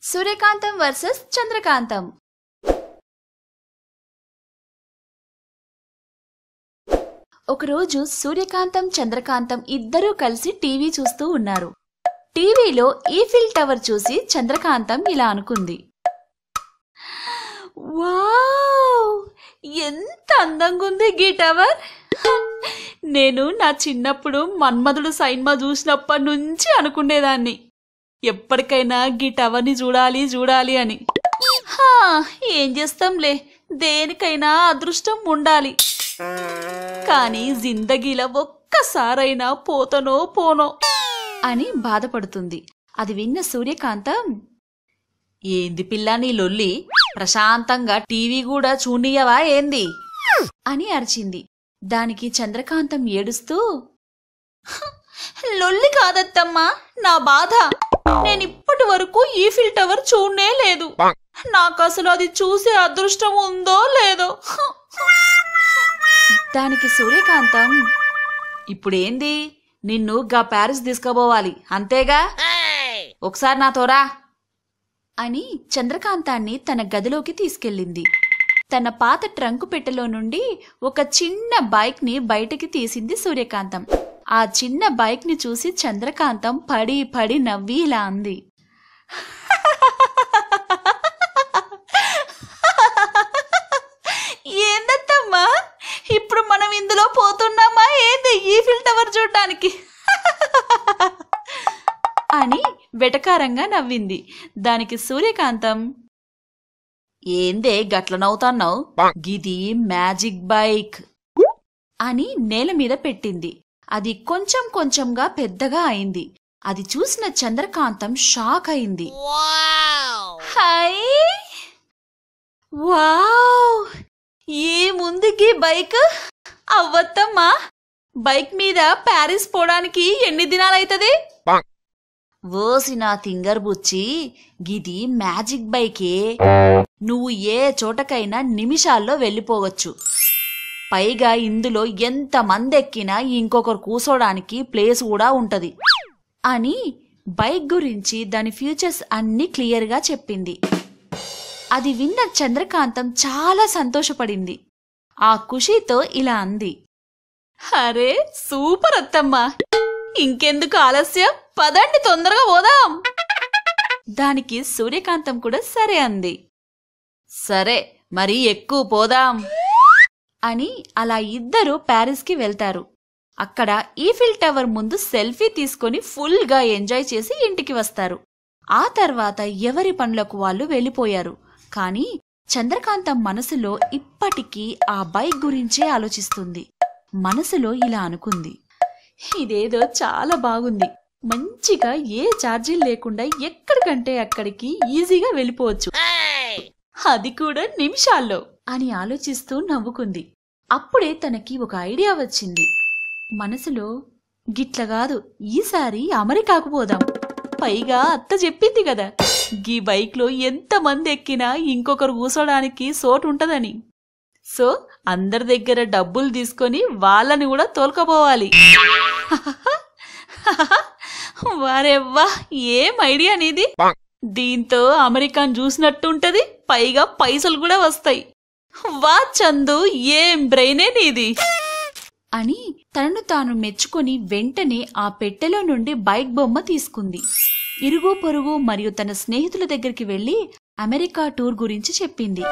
సూర్యకాంతం versus చంద్రకాంతం ఒకరోజు సూర్యకాంతం చంద్రకాంతం ఇద్దరూ కలిసి టీవీ చూస్తూ ఉన్నారు టీవీలో ఈఫిల్ టవర్ చూసి చంద్రకాంతం ఇలా అనుకుంది వావ్ ఎంత అందంగా ఉంది గీ టవర్ నేను నా చిన్నప్పుడు మన్మధుడు సైన్మా చూసినప్పటి నుంచి అనుకునేదాన్ని ఎప్పటికైనా గీ టవర్ని చూడాలి చూడాలి అని హా, ఏం చేస్తాంలే దేనికైనా అదృష్టం ఉండాలి కానీ జిందగీలో ఒక్కసారైనా పోతనో పోనో అని బాధపడుతుంది అది విన్న సూర్యకాంతం ఏంది పిల్ల నీ లొల్లి ప్రశాంతంగా టీవీ కూడా చూనియవా ఏంది అని అరిచింది దానికి చంద్రకాంతం ఏడుస్తూ "హ్, లొల్లి కాదత్తమ్మా నా బాధ నేనిప్పటి వరకు ఈఫిల్ టవర్ చూడనే లేదు నాకు అసలు అది చూసే అదృష్టం ఉందో లేదో హ్." దానికి సూర్యకాంతం ఇప్పుడేంది నిన్ను గా ప్యారిస్ తీసుకుపోవాలి అంతేగా ఒకసారి నాతోరా అని చంద్రకాంతాన్ని తన గదిలోకి తీసుకెళ్ళింది తన పాత ట్రంకు పెట్టెలో నుండి ఒక చిన్న బైక్ని బయటికి తీసింది సూర్యకాంతం ఆ చిన్న బైక్ని చూసి చంద్రకాంతం పడి పడి నవ్వి ఇలా అంది ఏందత్తమ్మా ఇప్పుడు మనం ఇందులో పోతున్నామా ఏంది ఈఫిల్ టవర్ చూడడానికి అని వెటకారంగా నవ్వింది దానికి సూర్యకాంతం ఏందే గట్ల నవ్వుతాన్నావు గిది మ్యాజిక్ బైక్ అని నేల మీద పెట్టింది అది కొంచెం కొంచెంగా పెద్దగా అయింది అది చూసిన చంద్రకాంతం షాక్ అయింది హై వావ్ ఏముంది గీ బైక్ అవ్వత్తమ్మా బైక్ మీద ప్యారిస్ పోవడానికి ఎన్ని దినాలైతది ఓసి నా తింగర్ బుచ్చి గిది మ్యాజిక్ బైకే నువ్వు ఏ చోటకైనా నిమిషాల్లో వెళ్ళిపోవచ్చు పైగా ఇందులో ఎంత మంది ఎక్కినా ఇంకొకరు కూసోడానికి ప్లేస్ కూడా ఉంటది అని బైక్ గురించి దాని ఫ్యూచర్స్ అన్నీ క్లియర్గా చెప్పింది అది విన్న చంద్రకాంతం చాలా సంతోషపడింది ఆ ఖుషీతో ఇలా అంది అరే సూపర్ అత్తమ్మా ఇంకెందుకు ఆలస్యం పదండి తొందరగా పోదాం దానికి సూర్యకాంతం కూడా సరే అంది సరే మరి ఎక్కువ పోదాం అని అలా ఇద్దరు ప్యారిస్కి వెళ్తారు అక్కడ ఈఫిల్ టవర్ ముందు సెల్ఫీ తీసుకొని ఫుల్గా ఎంజాయ్ చేసి ఇంటికి వస్తారు ఆ తర్వాత ఎవరి పనులకు వాళ్ళు వెళ్ళిపోయారు కానీ చంద్రకాంతం మనసులో ఇప్పటికీ ఆ బైక్ గురించే ఆలోచిస్తుంది మనసులో ఇలా అనుకుంది ఇదేదో చాలా బాగుంది మంచిగా ఏ ఛార్జీలు లేకుండా ఎక్కడికంటే అక్కడికి ఈజీగా వెళ్ళిపోవచ్చు అది కూడా నిమిషాల్లో అని ఆలోచిస్తూ నవ్వుకుంది అప్పుడే తనకి ఒక ఐడియా వచ్చింది మనసులో గిట్ల కాదు ఈసారి అమెరికాకు పోదాం పైగా అత్త చెప్పింది కదా గీ బైక్లో ఎంతమంది ఎక్కినా ఇంకొకరు కూసోడానికి సోటు ఉంటదని సో అందరి దగ్గర డబ్బులు తీసుకొని వాళ్ళని కూడా తోలుకపోవాలి వారెవ్వా ఏం ఐడియా నీది దీంతో అమెరికాన్ చూసినట్టుంటది పైగా పైసలు కూడా వస్తాయి వా చందు ఏం బ్రెయినే నీది అని తనను తాను మెచ్చుకొని వెంటనే ఆ పెట్టెలో నుండి బైక్ బొమ్మ తీసుకుంది ఇరుగు పొరుగు మరియు తన స్నేహితుల దగ్గరికి వెళ్లి అమెరికా టూర్ గురించి చెప్పింది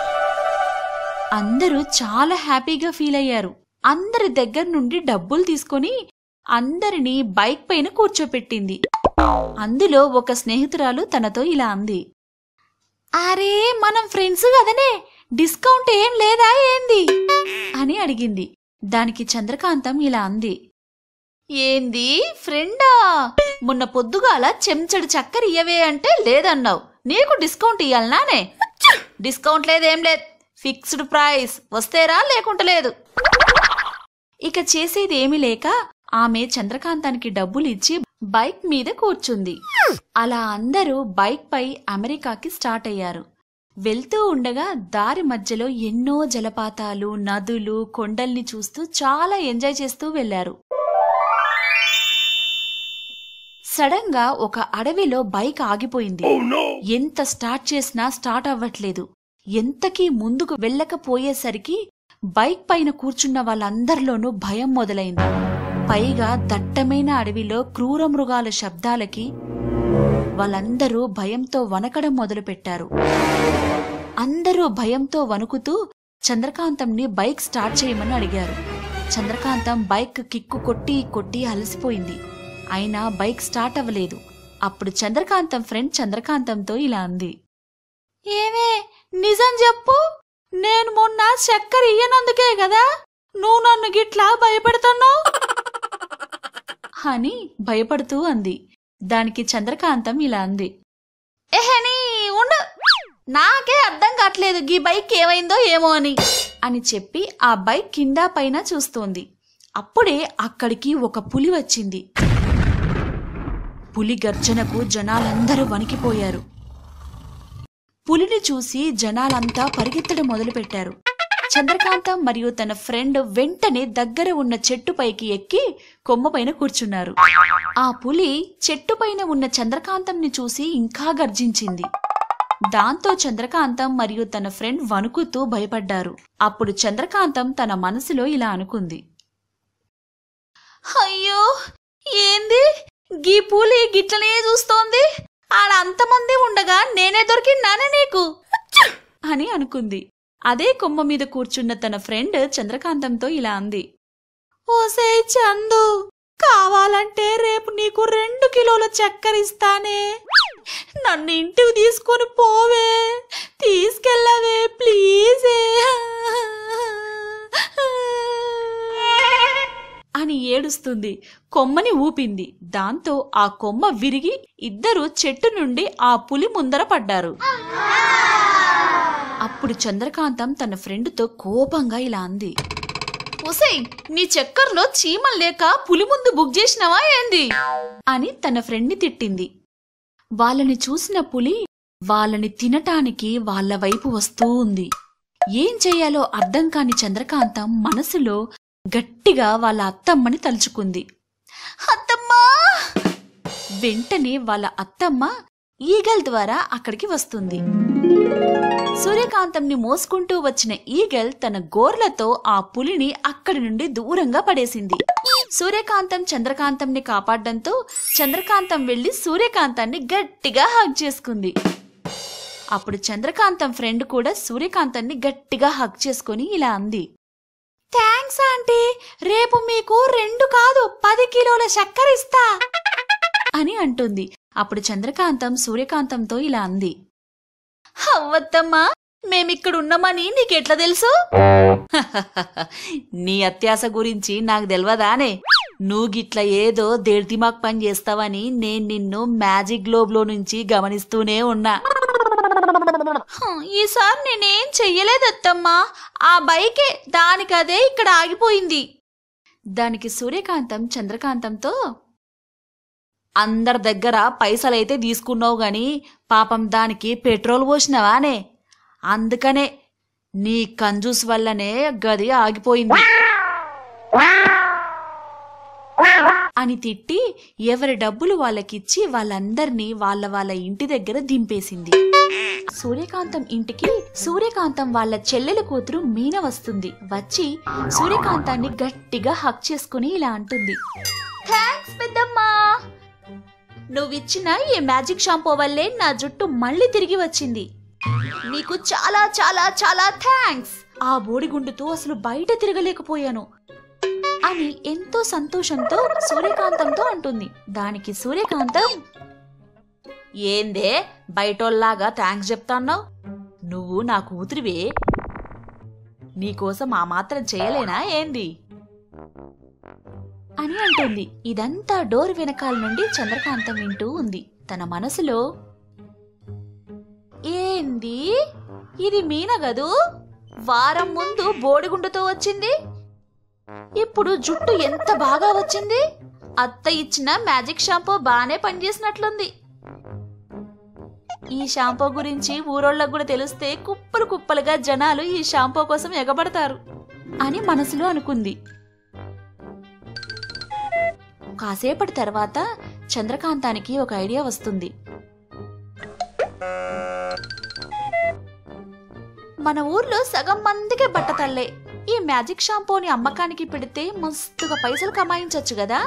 అందరూ చాలా హ్యాపీగా ఫీల్ అయ్యారు అందరి దగ్గర నుండి డబ్బులు తీసుకొని అందరినీ బైక్ పైన కూర్చోపెట్టింది అందులో ఒక స్నేహితురాలు తనతో ఇలా అంది అరే మనం ఫ్రెండ్స్ కదనే డిస్కౌంట్ ఏం లేదా ఏంది అని అడిగింది దానికి చంద్రకాంతం ఇలా అంది ఏంది ఫ్రెండా మొన్న పొద్దుగాల చెంచడు చక్కెర ఇయ్యవే అంటే లేదన్నావు నీకు డిస్కౌంట్ ఇయ్యాలనానే డిస్కౌంట్ లేదేం లేదు ఫిక్స్డ్ ప్రైస్ వస్తేరా లేకుంటే లేదు ఇక చేసేది ఏమీ లేక ఆమె చంద్రకాంతానికి డబ్బులు ఇచ్చి బైక్ మీద కూర్చుంది అలా అందరూ బైక్ పై అమెరికాకి స్టార్ట్ అయ్యారు వెళ్తూ ఉండగా దారి మధ్యలో ఎన్నో జలపాతాలు నదులు కొండల్ని చూస్తూ చాలా ఎంజాయ్ చేస్తూ వెళ్లారు సడన్ గా ఒక అడవిలో బైక్ ఆగిపోయింది ఎంత స్టార్ట్ చేసినా స్టార్ట్ అవ్వట్లేదు ఎంతకీ ముందుకు వెళ్ళకపోయేసరికి బైక్ పైన కూర్చున్న వాళ్ళందరిలోనూ భయం మొదలైంది పైగా దట్టమైన అడవిలో క్రూర మృగాల శబ్దాలకి వాళ్ళందరూ భయంతో వనకడం మొదలుపెట్టారు అందరూ భయంతో వణుకుతూ చంద్రకాంతంని బైక్ స్టార్ట్ చేయమని అడిగారు చంద్రకాంతం బైక్ కిక్కు కొట్టి కొట్టి అలసిపోయింది అయినా బైక్ స్టార్ట్ అవ్వలేదు అప్పుడు చంద్రకాంతం ఫ్రెండ్ చంద్రకాంతంతో ఇలా అంది ఏమే నిజం చెప్పు నేను మొన్న చక్కెర ఇయ్యనందుకే కదా నువ్వు నన్ను గిట్లా భయపెడుతున్నావు అని భయపడుతూ అంది దానికి చంద్రకాంతం ఇలా అంది ఎహని ఉండు నాకే అర్థం కావట్లేదు గీ బైక్ ఏమైందో ఏమో అని అని చెప్పి ఆ బైక్ కింద పైన చూస్తోంది అప్పుడే అక్కడికి ఒక పులి వచ్చింది పులి గర్జనకు జనాలందరూ వణికిపోయారు పులిని చూసి జనాలంతా పరిగెత్తడం మొదలుపెట్టారు చంద్రకాంతం మరియు తన ఫ్రెండ్ వెంటనే దగ్గర ఉన్న చెట్టుపైకి ఎక్కి కొమ్మపైన కూర్చున్నారు ఆ పులి చెట్టుపైన ఉన్న చంద్రకాంతంని చూసి ఇంకా గర్జించింది దాంతో చంద్రకాంతం మరియు తన ఫ్రెండ్ వణుకుతూ భయపడ్డారు అప్పుడు చంద్రకాంతం తన మనసులో ఇలా అనుకుంది అయ్యో ఏంది గీ పూలి గిట్లనే చూస్తోంది ఆడ అంతమంది ఉండగా నేనే దొరికిన్నానే నీకు అని అనుకుంది అదే కొమ్మ మీద కూర్చున్న తన ఫ్రెండ్ చంద్రకాంతంతో ఇలా అంది ఓసే చందు కావాలంటే రేపు నీకు రెండు కిలోల చక్కెర ఇస్తానే నన్ను ఇంటికి తీసుకొని పోవే తీసుకెళ్ళవే ప్లీజే అని ఏడుస్తుంది కొమ్మని ఊపింది దాంతో ఆ కొమ్మ విరిగి ఇద్దరు చెట్టు నుండి ఆ పులి ముందర పడ్డారు అప్పుడు చంద్రకాంతం తన ఫ్రెండ్తో కోపంగా ఇలా అంది ఒసై నీ చక్కర్లో చీమలు లేక పులి ముందు బుక్ చేసినావా ఏంది అని తన ఫ్రెండ్ని తిట్టింది వాళ్ళని చూసిన పులి వాళ్ళని తినటానికి వాళ్ళ వైపు వస్తూ ఉంది ఏం చెయ్యాలో అర్థం కాని చంద్రకాంతం మనసులో గట్టిగా వాళ్ళ అత్తమ్మని తలుచుకుంది అత్తమ్మా వెంటనే వాళ్ళ అత్తమ్మ ఈగల్ ద్వారా అక్కడికి వస్తుంది సూర్యకాంతంని మోసుకుంటూ వచ్చిన ఈగల్ తన గోర్లతో ఆ పులిని అక్కడి నుండి దూరంగా పడేసింది సూర్యకాంతం చంద్రకాంతంని కాపాడడంతో చంద్రకాంతం వెళ్లి సూర్యకాంతాన్ని గట్టిగా హగ్ చేసుకుంది అప్పుడు చంద్రకాంతం ఫ్రెండ్ కూడా సూర్యకాంతాన్ని గట్టిగా హగ్ చేసుకుని ఇలా అంది థ్యాంక్స్ ఆంటీ రేపు మీకు రెండు కాదు పది కిలోల చక్కెర ఇస్తా అని అంటుంది అప్పుడు చంద్రకాంతం సూర్యకాంతంతో ఇలా అంది అవ్వత్తమ్మా మేమిక్కడున్నామని నీకెట్లా తెలుసు నీ అత్యాస గురించి నాకు తెలియదానే నువ్వు గిట్ల ఏదో దేడ్తిమాక్ పని చేస్తావని నేను నిన్ను మ్యాజిక్ గ్లోబ్ లో నుంచి గమనిస్తూనే ఉన్నా ఈసారి నేనేం చెయ్యలేదత్తమ్మా ఆ బైకే దానికదే ఇక్కడ ఆగిపోయింది దానికి సూర్యకాంతం చంద్రకాంతంతో అందరి దగ్గర పైసలైతే తీసుకున్నావు గాని పాపం దానికి పెట్రోల్ పోసినవానే అందుకనే నీ కంజూస్ వల్లనే గది ఆగిపోయింది అని తిట్టి ఎవరి డబ్బులు వాళ్ళకిచ్చి వాళ్ళందర్నీ వాళ్ళ వాళ్ళ ఇంటి దగ్గర దింపేసింది సూర్యకాంతం ఇంటికి సూర్యకాంతం వాళ్ళ చెల్లెల కూతురు మీన వస్తుంది వచ్చి సూర్యకాంతాన్ని గట్టిగా హక్ చేసుకుని ఇలా అంటుంది థ్యాంక్స్ పెద్దమ్మా నువ్విచ్చిన ఈ మ్యాజిక్ షాంపూ వల్లే నా జుట్టు మళ్ళీ తిరిగి వచ్చింది నీకు చాలా చాలా చాలా థ్యాంక్స్ ఆ బోడిగుండుతో అసలు బయట తిరగలేకపోయాను అని ఎంతో సంతోషంతో సూర్యకాంతంతో అంటుంది దానికి సూర్యకాంతం ఏందే బయటోల్లాగా థ్యాంక్స్ చెప్తాన్నావు నువ్వు నా కూతురివే నీకోసం ఆ మాత్రం చేయలేనా ఏంది అని అంటుంది ఇదంతా డోర్ వెనకాల నుండి చంద్రకాంతం వింటూ ఉంది తన మనసులో ఏంది ఇది మీనగదు వారం ముందు బోడిగుండుతో వచ్చింది ఇప్పుడు జుట్టు ఎంత బాగా వచ్చింది అత్త ఇచ్చిన మ్యాజిక్ షాంపూ బానే పనిచేసినట్లుంది ఈ షాంపూ గురించి ఊరోళ్ళకు కూడా తెలిస్తే కుప్పలు కుప్పలుగా జనాలు ఈ షాంపూ కోసం ఎగబడతారు అని మనసులో అనుకుంది కాసేపటి తర్వాత చంద్రకాంతానికి ఒక ఐడియా వస్తుంది మన ఊర్లో సగం మందికే బట్టతల్లే ఈ మ్యాజిక్ షాంపూని అమ్మకానికి పెడితే మస్తుగా పైసలు కమాయించొచ్చు కదా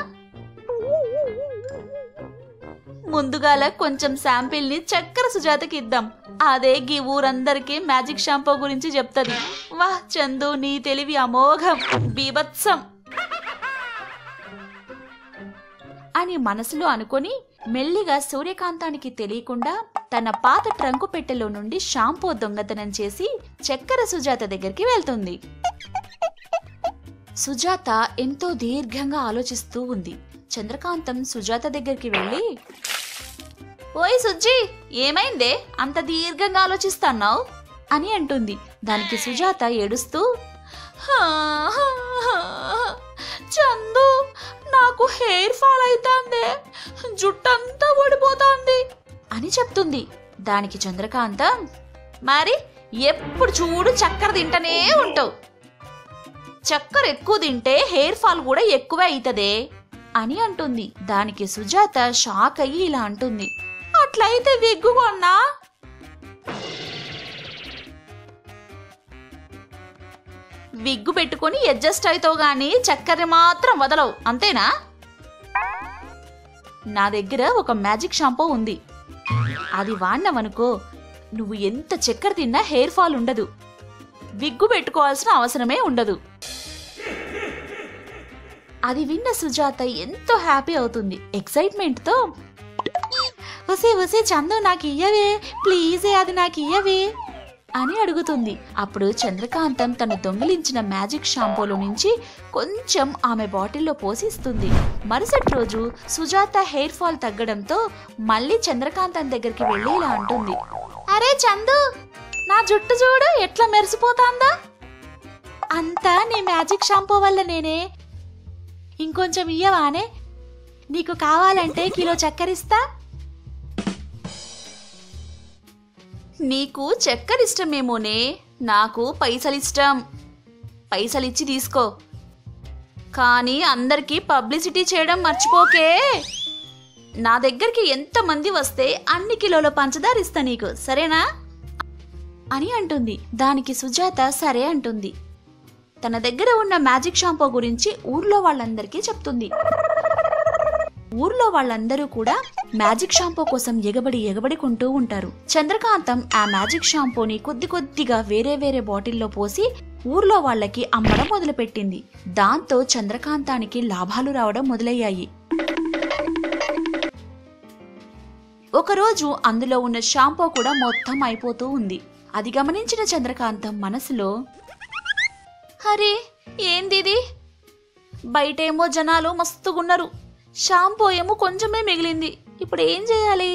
ముందుగాల కొంచెం శాంపిల్ ని చక్కెర సుజాతకి ఇద్దాం అదే గీ ఊరందరికీ మ్యాజిక్ షాంపూ గురించి చెప్తది వాహ్ చందు నీ తెలివి అమోఘం బీభత్సం అని మనసులో అనుకొని మెల్లిగా సూర్యకాంతానికి తెలియకుండా తన పాత ట్రంకు పెట్టెలో నుండి షాంపూ దొంగతనం చేసి చక్కెర సుజాత దగ్గరికి వెళ్తుంది సుజాత ఎంతో దీర్ఘంగా ఆలోచిస్తూ ఉంది చంద్రకాంతం సుజాత దగ్గరికి వెళ్ళి ఓయ్ సుజ్జి ఏమైందే అంత దీర్ఘంగా ఆలోచిస్తున్నావు అని అంటుంది దానికి సుజాత ఏడుస్తూ "హా, హా, హా, చందు నాకు హెయిర్ ఫాల్ అవుతాందే జుట్టంతా ఊడిపోతాంది అని చెప్తుంది దానికి చంద్రకాంతం మరి ఎప్పుడు చూడు చక్కెర తింటనే ఉంటావు చక్కెర ఎక్కువ తింటే హెయిర్ ఫాల్ కూడా ఎక్కువే అవుతదే అని అంటుంది దానికి సుజాత షాక్ అయ్యి ఇలా అంటుంది అట్లయితే విగ్గు కొన్నా విగ్గు పెట్టుకొని అడ్జస్ట్ అవుతావు గాని చక్కెర మాత్రం వదలవు అంతేనా నా దగ్గర ఒక మ్యాజిక్ షాంపూ ఉంది అది వాడినవనుకో నువ్వు ఎంత చక్కెర తిన్నా హెయిర్ ఫాల్ ఉండదు విగ్గు పెట్టుకోవాల్సిన అవసరమే ఉండదు అది విన్న సుజాత ఎంతో హ్యాపీ అవుతుంది ఎక్సైట్మెంట్తో వసే వసే చందు నాకు ఇయ్యవే ప్లీజే అది నాకు ఇయ్యవే అని అడుగుతుంది అప్పుడు చంద్రకాంతం తను దొంగిలించిన మ్యాజిక్ షాంపూలో నుంచి కొంచెం ఆమె బాటిల్లో పోసిస్తుంది మరుసటి రోజు సుజాత హెయిర్ ఫాల్ తగ్గడంతో మళ్ళీ చంద్రకాంతం దగ్గరికి వెళ్ళి ఇలా అంటుంది అరే చందు నా జుట్టు చూడు ఎట్లా మెరిసిపోతాందా అంతా నీ మ్యాజిక్ షాంపూ వల్ల నేనే ఇంకొంచెం ఇయ్యవానే నీకు కావాలంటే కిలో చక్కెరిస్తా నీకు చక్కెర ఇష్టమేమోనే నాకు పైసలిష్టం పైసలిచ్చి తీసుకో కానీ అందరికీ పబ్లిసిటీ చేయడం మర్చిపోకే నా దగ్గరికి ఎంతమంది వస్తే అన్ని కిలోల పంచదార ఇస్తా నీకు సరేనా అని అంటుంది దానికి సుజాత సరే అంటుంది తన దగ్గర ఉన్న మ్యాజిక్ షాంపూ గురించి ఊర్లో వాళ్ళందరికీ చెప్తుంది ఊర్లో వాళ్ళందరూ కూడా మ్యాజిక్ షాంపూ కోసం ఎగబడి ఎగబడి కొంటూ ఉంటారు చంద్రకాంతం ఆ మ్యాజిక్ షాంపూని కొద్ది కొద్దిగా వేరే వేరే బాటిల్లో పోసి ఊర్లో వాళ్ళకి అమ్మడం మొదలుపెట్టింది దాంతో చంద్రకాంతానికి లాభాలు రావడం మొదలయ్యాయి ఒకరోజు అందులో ఉన్న షాంపూ కూడా మొత్తం అయిపోతూ ఉంది అది గమనించిన చంద్రకాంతం మనసులో అరే ఏందిది బయటేమో జనాలు మస్తుగున్నారు షాంపూ ఏమో కొంచెమే మిగిలింది ఇప్పుడు ఏం చేయాలి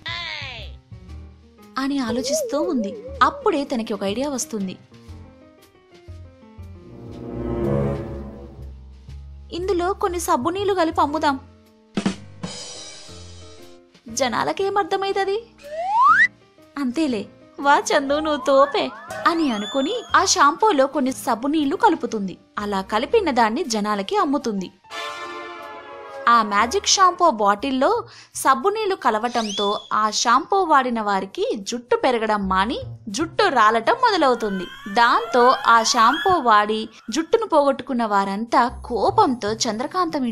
అని ఆలోచిస్తూ ఉంది అప్పుడే తనకి ఒక ఐడియా వస్తుంది ఇందులో కొన్ని సబ్బు నీళ్లు కలిపి అమ్ముదాం జనాలకేమర్థమైతది అంతేలే వా చందు నువ్వు తోపే అని అనుకుని ఆ షాంపూలో కొన్ని సబ్బు నీళ్లు కలుపుతుంది అలా కలిపిన దాన్ని జనాలకి అమ్ముతుంది ఆ మ్యాజిక్ షాంపూ బాటిల్లో సబ్బు నీళ్లు కలవటంతో ఆ షాంపూ వాడిన వారికి జుట్టు పెరగడం మాని జుట్టు రాలటం మొదలవుతుంది దాంతో ఆ షాంపూ వాడి జుట్టును పోగొట్టుకున్న వారంతా కోపంతో చంద్రకాంతం